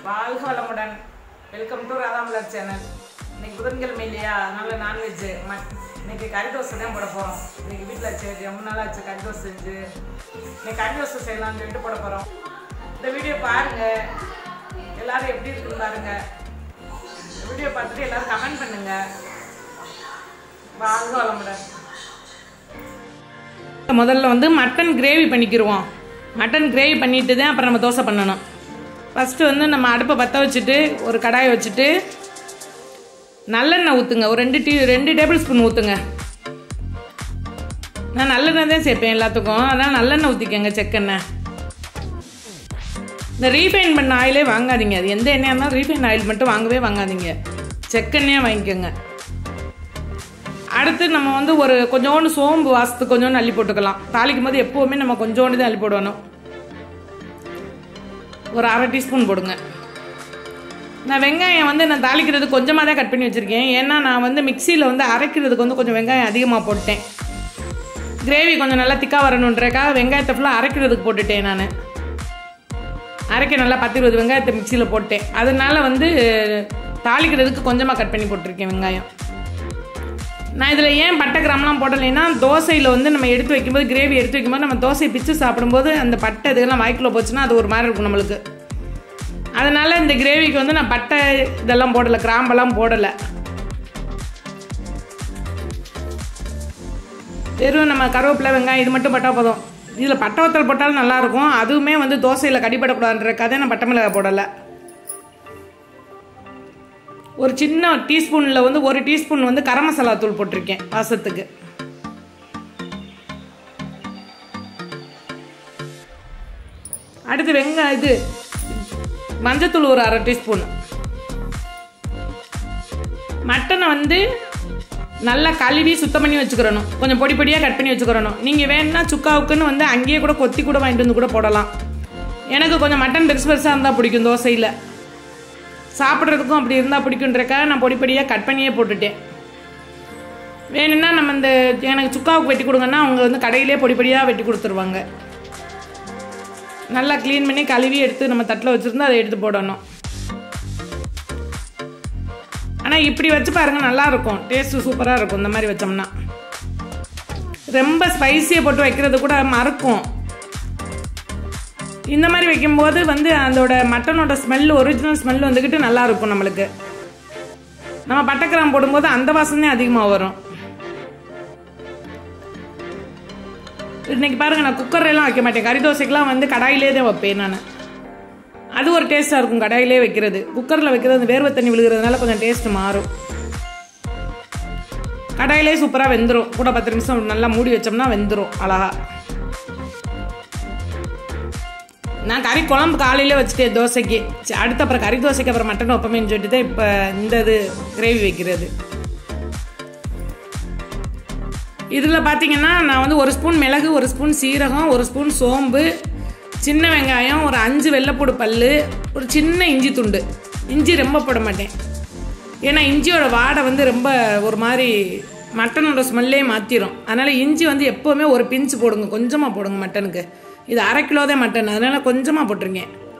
வாழ்க வளமுடன் welcome to ராதாமலர் channel இன்னைக்கு புதன்கிழமை இல்லையா அதனால நான்வெஜ் இன்னைக்கு கறி தோசை தான் போட போகிறோம் இன்னைக்கு வீட்டில் வச்சு ரொம்ப நாள் ஆச்சு கறி தோசை செஞ்சு இன்னைக்கு கறி தோசை செய்யலாம்னு சொல்லிட்டு போட போகிறோம் இந்த வீடியோ பாருங்க எல்லாரும் எப்படி இருக்குன்னு பாருங்க இந்த வீடியோ பார்த்துட்டு எல்லாரும் கமெண்ட் பண்ணுங்க வாழ்க வளமுடன் முதல்ல வந்து மட்டன் கிரேவி பண்ணிக்கிருவோம் மட்டன் கிரேவி பண்ணிட்டு தான் அப்புறம் நம்ம தோசை பண்ணணும் ஃபஸ்ட்டு வந்து நம்ம அடுப்பை பற்ற வச்சுட்டு ஒரு கடாயை வச்சுட்டு நல்லெண்ணெய் ஊற்றுங்க ஒரு ரெண்டு டீ ரெண்டு டேபிள் ஸ்பூன் ஊற்றுங்க நான் நல்லெண்ணெய் தான் சேர்ப்பேன் எல்லாத்துக்கும் அதான் நல்லெண்ணெய் ஊற்றிக்கங்க செக்கெண்ணெய் இந்த ரீஃபைன் பண்ண ஆயிலே வாங்காதீங்க அது எந்த எண்ணெயாக இருந்தாலும் ரீஃபைன் ஆயில் மட்டும் வாங்கவே வாங்காதீங்க செக்கெண்ணெயாக வாங்கிக்கோங்க அடுத்து நம்ம வந்து ஒரு கொஞ்சோண்டு சோம்பு வாசத்துக்கு கொஞ்சோண்டு அள்ளி போட்டுக்கலாம் தாளிக்கும் போது எப்போவுமே நம்ம கொஞ்சோண்டு தான் அள்ளி போடணும் ஒரு அரை டீஸ்பூன் போடுங்க நான் வெங்காயம் வந்து நான் தாளிக்கிறது கொஞ்சமாக தான் கட் பண்ணி வச்சுருக்கேன் ஏன்னா நான் வந்து மிக்சியில் வந்து அரைக்கிறதுக்கு வந்து கொஞ்சம் வெங்காயம் அதிகமாக போட்டேன் கிரேவி கொஞ்சம் நல்லா திக்காக வரணுன்றக்காக வெங்காயத்தை ஃபுல்லாக அரைக்கிறதுக்கு போட்டுட்டேன் நான் அரைக்க நல்லா பத்து இருபது வெங்காயத்தை மிக்சியில் போட்டேன் அதனால வந்து தாளிக்கிறதுக்கு கொஞ்சமாக கட் பண்ணி போட்டிருக்கேன் வெங்காயம் நான் இதில் ஏன் பட்டை கிராம்லாம் போடலைன்னா தோசையில் வந்து நம்ம எடுத்து வைக்கும்போது கிரேவி எடுத்து வைக்கும்போது நம்ம தோசையை பிச்சு சாப்பிடும்போது அந்த பட்டை இதெல்லாம் வாய்க்குள்ள போச்சுன்னா அது ஒரு மாதிரி இருக்கும் நம்மளுக்கு அதனால் இந்த கிரேவிக்கு வந்து நான் பட்டை இதெல்லாம் போடலை கிராம்பெல்லாம் போடலை வெறும் நம்ம கருவேப்பிலை வெங்காயம் இது மட்டும் பட்டா போதும் இதில் பட்டை வத்தல் போட்டாலும் நல்லாயிருக்கும் அதுவுமே வந்து தோசையில் கடிப்படக்கூடாதுன்ற கதை நான் பட்டை மிளகாய் போடலை ஒரு சின்ன டீஸ்பூனில் வந்து ஒரு டீஸ்பூன் வந்து கரம் மசாலா தூள் போட்டிருக்கேன் வாசத்துக்கு அடுத்து வெங்காயம் இது மஞ்சத்தூள் ஒரு அரை டீஸ்பூன் மட்டனை வந்து நல்லா கழுவி சுத்தம் பண்ணி வச்சுக்கிறணும் கொஞ்சம் பொடி பொடியாக கட் பண்ணி வச்சுக்கிறணும் நீங்கள் வேணும்னா சுக்காவுக்குன்னு வந்து அங்கேயே கூட கொத்தி கூட வாங்கிட்டு வந்து கூட போடலாம் எனக்கு கொஞ்சம் மட்டன் பெருசு பெருசாக இருந்தால் பிடிக்கும் தோசையில் சாப்பிட்றதுக்கும் அப்படி இருந்தால் பிடிக்குன்றக்காக நான் பொடி பொடியாக கட் பண்ணியே போட்டுட்டேன் வேணும்னா நம்ம இந்த எனக்கு சுக்காவுக்கு வெட்டி கொடுங்கன்னா அவங்க வந்து கடையிலே பொடி பொடியாக வெட்டி கொடுத்துருவாங்க நல்லா க்ளீன் பண்ணி கழுவி எடுத்து நம்ம தட்டில் வச்சுருந்து அதை எடுத்து போடணும் ஆனால் இப்படி வச்சு பாருங்க நல்லா இருக்கும் டேஸ்ட்டு சூப்பராக இருக்கும் இந்த மாதிரி வச்சோம்னா ரொம்ப ஸ்பைசியை போட்டு வைக்கிறது கூட மறக்கும் இந்த மாதிரி வைக்கும்போது வந்து அதோட மட்டனோட ஸ்மெல் ஒரிஜினல் ஸ்மெல் வந்துக்கிட்டு நல்லா இருக்கும் நம்மளுக்கு நம்ம பட்டைக்கிராம் போடும்போது அந்த வாசமே அதிகமாக வரும் இன்னைக்கு பாருங்க நான் குக்கர்லாம் வைக்க மாட்டேன் கறி தோசைக்கெலாம் வந்து கடாயிலே தான் வைப்பேன் நான் அது ஒரு டேஸ்ட்டாக இருக்கும் கடாயிலே வைக்கிறது குக்கரில் வைக்கிறது வேர்வை தண்ணி விழுகிறதுனால கொஞ்சம் டேஸ்ட் மாறும் கடாயிலே சூப்பராக வெந்துடும் கூட பத்து நிமிஷம் நல்லா மூடி வச்சோம்னா வெந்துடும் அழகா நான் கறி குழம்பு காலையில வச்சுட்டேன் தோசைக்கு சரி, அடுத்து அப்புறம் கறி தோசைக்கு அப்புறம் மட்டன் வைப்பமேன்னு சொல்லிட்டு தான் இப்போ இந்த இது கிரேவி வைக்கிறது இதில் பார்த்தீங்கன்னா நான் வந்து ஒரு ஸ்பூன் மிளகு ஒரு ஸ்பூன் சீரகம் ஒரு ஸ்பூன் சோம்பு சின்ன வெங்காயம் ஒரு அஞ்சு வெள்ளைப்பூடு பல் ஒரு சின்ன இஞ்சி துண்டு இஞ்சி ரொம்ப போட மாட்டேன் ஏன்னா இஞ்சியோட வாடை வந்து ரொம்ப ஒரு மாதிரி மட்டனோட ஸ்மெல்லே மாற்றிடும் அதனால் இஞ்சி வந்து எப்போவுமே ஒரு பிஞ்சு போடுங்க கொஞ்சமாக போடுங்க மட்டனுக்கு இது அரை கிலோ தான் மட்டன் அதனால் கொஞ்சமாக போட்டுருங்க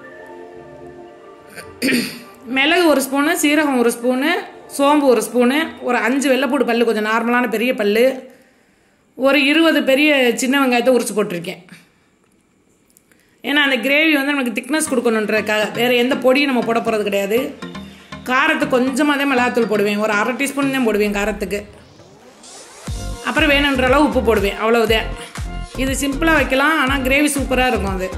மிளகு ஒரு ஸ்பூனு சீரகம் ஒரு ஸ்பூனு சோம்பு ஒரு ஸ்பூனு ஒரு அஞ்சு வெள்ளைப்பூடு பல் கொஞ்சம் நார்மலான பெரிய பல் ஒரு இருபது பெரிய சின்ன வெங்காயத்தை உரிச்சு போட்டிருக்கேன் ஏன்னா அந்த கிரேவி வந்து நமக்கு திக்னஸ் கொடுக்கணுன்றதுக்காக வேறு எந்த பொடியும் நம்ம போட போகிறது கிடையாது காரத்துக்கு கொஞ்சமாக தான் மிளகாத்தூள் போடுவேன் ஒரு அரை டீஸ்பூன் தான் போடுவேன் காரத்துக்கு அப்புறம் வேணுன்ற அளவு உப்பு போடுவேன் அவ்வளவுதான் இது சிம்பிளாக வைக்கலாம் ஆனால் கிரேவி சூப்பராக இருக்கும் அது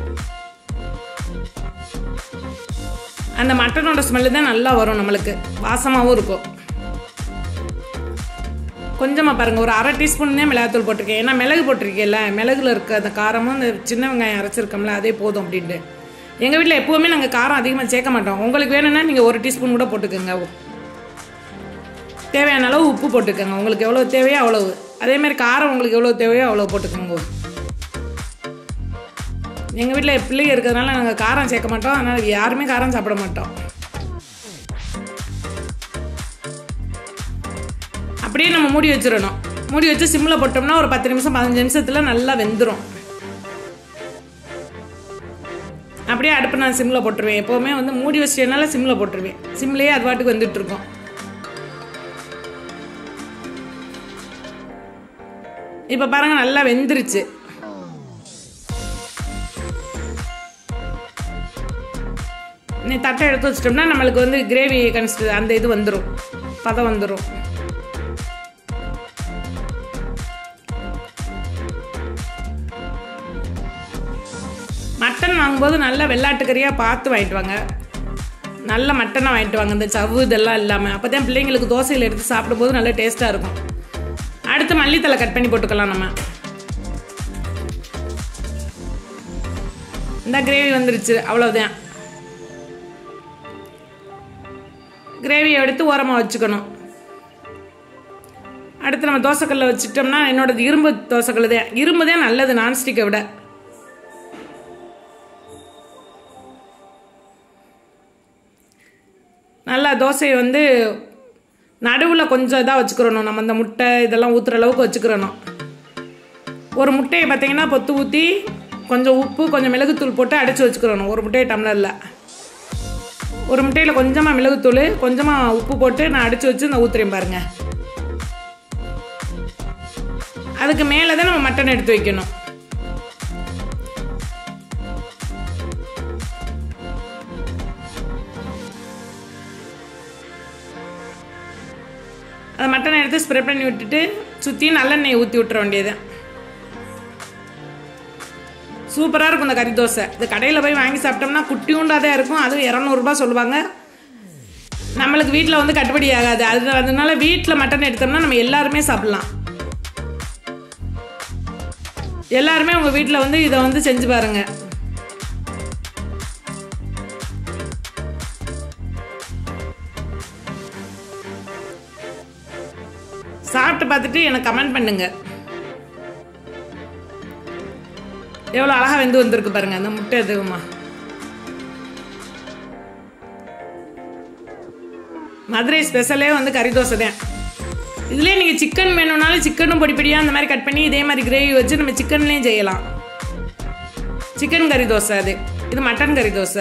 அந்த மட்டனோட ஸ்மெல்லு தான் நல்லா வரும் நம்மளுக்கு வாசமாகவும் இருக்கும் கொஞ்சமாக பாருங்கள் ஒரு அரை டீஸ்பூன் தான் மிளகாத்தூள் போட்டிருக்கேன் ஏன்னா மிளகு போட்டிருக்கேன்ல மிளகுல இருக்க அந்த காரமும் அந்த சின்ன வெங்காயம் அரைச்சிருக்கோம்ல அதே போதும் அப்படின்ட்டு எங்கள் வீட்டில் எப்போவுமே நாங்கள் காரம் அதிகமாக சேர்க்க மாட்டோம் உங்களுக்கு வேணும்னா நீங்கள் ஒரு டீஸ்பூன் கூட போட்டுக்கோங்க தேவையான அளவு உப்பு போட்டுக்கோங்க உங்களுக்கு எவ்வளோ தேவையோ அவ்வளவு அதே மாதிரி காரம் உங்களுக்கு எவ்வளோ தேவையோ அவ்வளோ போட்டுக்கோங்க எங்கள் வீட்டில் பிள்ளைங்க இருக்கிறதுனால நாங்கள் காரம் சேர்க்க மாட்டோம் அதனால் யாருமே காரம் சாப்பிட மாட்டோம் அப்படியே நம்ம மூடி வச்சிடணும் மூடி வச்சு சிம்மில் போட்டோம்னா ஒரு பத்து நிமிஷம் பதினஞ்சு நிமிஷத்தில் நல்லா வெந்துடும் அப்படியே அடுப்பு நான் சிம்மில் போட்டுருவேன் எப்போவுமே வந்து மூடி வச்சிட்டனால சிம்மில் போட்டுருவேன் சிம்லேயே அது பாட்டுக்கு வந்துட்டு இருக்கும் இப்போ பாருங்க நல்லா வெந்துருச்சு நீ தட்டை எடுத்து வச்சிட்டோம்னா நம்மளுக்கு வந்து கிரேவி கன்சிஸ்ட் அந்த இது வந்துடும் பதம் வந்துடும் மட்டன் வாங்கும்போது நல்ல வெள்ளாட்டுக்கறியாக பார்த்து வாங்கிட்டு வாங்க நல்ல மட்டனாக வாங்கிட்டு வாங்க இந்த சவ்வு இதெல்லாம் இல்லாமல் அப்போ தான் பிள்ளைங்களுக்கு தோசையில் எடுத்து சாப்பிடும்போது நல்ல டேஸ்ட்டாக இருக்கும் அடுத்து மல்லித்தலை கட் பண்ணி போட்டுக்கலாம் நம்ம இந்த கிரேவி வந்துருச்சு அவ்வளோதான் கிரேவியை எடுத்து ஓரமாக வச்சுக்கணும் அடுத்து நம்ம தோசைக்கல்ல வச்சுட்டோம்னா என்னோடது இரும்பு தோசைக்கல் தான் இரும்பு தான் நல்லது நான்ஸ்டிக்கை விட நல்லா தோசையை வந்து நடுவில் கொஞ்சம் இதாக வச்சுக்கிறணும் நம்ம இந்த முட்டை இதெல்லாம் ஊற்றுற அளவுக்கு வச்சுக்கிறணும் ஒரு முட்டையை பார்த்தீங்கன்னா பொத்து ஊற்றி கொஞ்சம் உப்பு கொஞ்சம் மிளகுத்தூள் போட்டு அடைச்சி வச்சுக்கிறணும் ஒரு முட்டையை டம்ளரில் ஒரு முட்டையில் கொஞ்சமாக மிளகுத்தூள் கொஞ்சமாக உப்பு போட்டு நான் அடித்து வச்சு இந்த ஊற்றுறேன் பாருங்க அதுக்கு மேலே தான் நம்ம மட்டன் எடுத்து வைக்கணும் அதை மட்டனை எடுத்து ஸ்ப்ரெட் பண்ணி விட்டுட்டு சுற்றி நல்லெண்ணெய் ஊற்றி விட்டுற வேண்டியது சூப்பராக இருக்கும் இந்த கறி தோசை இது கடையில் போய் வாங்கி சாப்பிட்டோம்னா குட்டியுண்டாதான் இருக்கும் அதுவும் இரநூறுபா சொல்லுவாங்க நம்மளுக்கு வீட்டில் வந்து கட்டுப்படி ஆகாது அது அதனால வீட்டில் மட்டன் எடுத்தோம்னா நம்ம எல்லாருமே சாப்பிட்லாம் எல்லாருமே உங்கள் வீட்டில் வந்து இதை வந்து செஞ்சு பாருங்க சாப்பிட்டு பார்த்துட்டு எனக்கு கமெண்ட் பண்ணுங்க எவ்வளோ அழகாக வெந்து வந்திருக்கு பாருங்க அந்த முட்டை எதுவுமா மதுரை ஸ்பெஷலே வந்து கறி தோசை தான் இதுலேயே நீங்கள் சிக்கன் வேணும்னாலும் சிக்கனும் பொடி பொடியாக அந்த மாதிரி கட் பண்ணி இதே மாதிரி கிரேவி வச்சு நம்ம சிக்கன்லேயும் செய்யலாம் சிக்கன் கறி தோசை அது இது மட்டன் கறி தோசை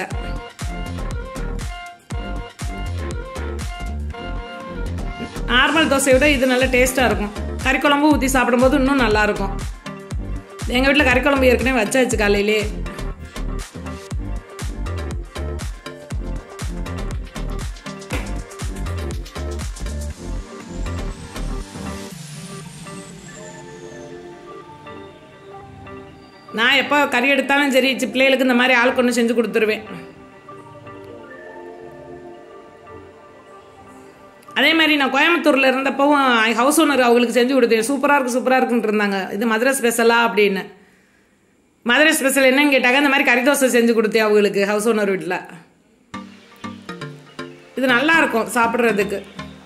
நார்மல் தோசையை விட இது நல்ல டேஸ்ட்டாக இருக்கும் கறி குழம்பு ஊற்றி சாப்பிடும்போது இன்னும் நல்லாயிருக்கும் எங்கள் வீட்டில் கறி குழம்பு ஏற்கனவே வச்சாச்சு காலையிலே நான் எப்போ கறி எடுத்தாலும் சரி சி- பிள்ளைகளுக்கு இந்த மாதிரி ஆள் கொண்டு செஞ்சு கொடுத்துருவேன் அதே மாதிரி நான் கோயம்புத்தூரில் இருந்தப்பவும் ஹவுஸ் ஓனர் அவங்களுக்கு செஞ்சு கொடுத்தேன் சூப்பராக இருக்கு சூப்பராக இருக்குன்ட்டு இருந்தாங்க இது மதுரை ஸ்பெஷலா அப்படின்னு மதுரை ஸ்பெஷல் என்னன்னு கேட்டாங்க இந்த மாதிரி கறி தோசை செஞ்சு கொடுத்தேன் அவங்களுக்கு ஹவுஸ் ஓனர் வீட்டில் இது நல்லா இருக்கும் சாப்பிட்றதுக்கு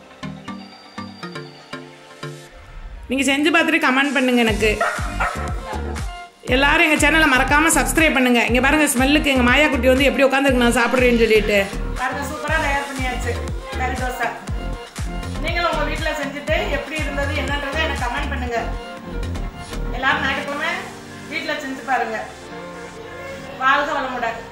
நீங்கள் செஞ்சு பார்த்துட்டு கமெண்ட் பண்ணுங்க எனக்கு எல்லாரும் எங்கள் சேனலை மறக்காமல் சப்ஸ்கிரைப் பண்ணுங்க இங்கே பாருங்க ஸ்மெல்லுக்கு எங்கள் மாயா குட்டி வந்து எப்படி உட்காந்துருக்கு நான் சாப்பிட்றேன்னு சொல்லிட்டு பாருங்க சூப்பராக தயார் பண்ணியாச்சு கறி தோசை நீங்களும் உங்கள் வீட்டில் செஞ்சுட்டு எப்படி இருந்தது என்னன்றதை எனக்கு கமெண்ட் பண்ணுங்க எல்லாரும் ஞாயிற்றுக்கிழமை வீட்டில் செஞ்சு பாருங்க வாழ்க வளமுடன்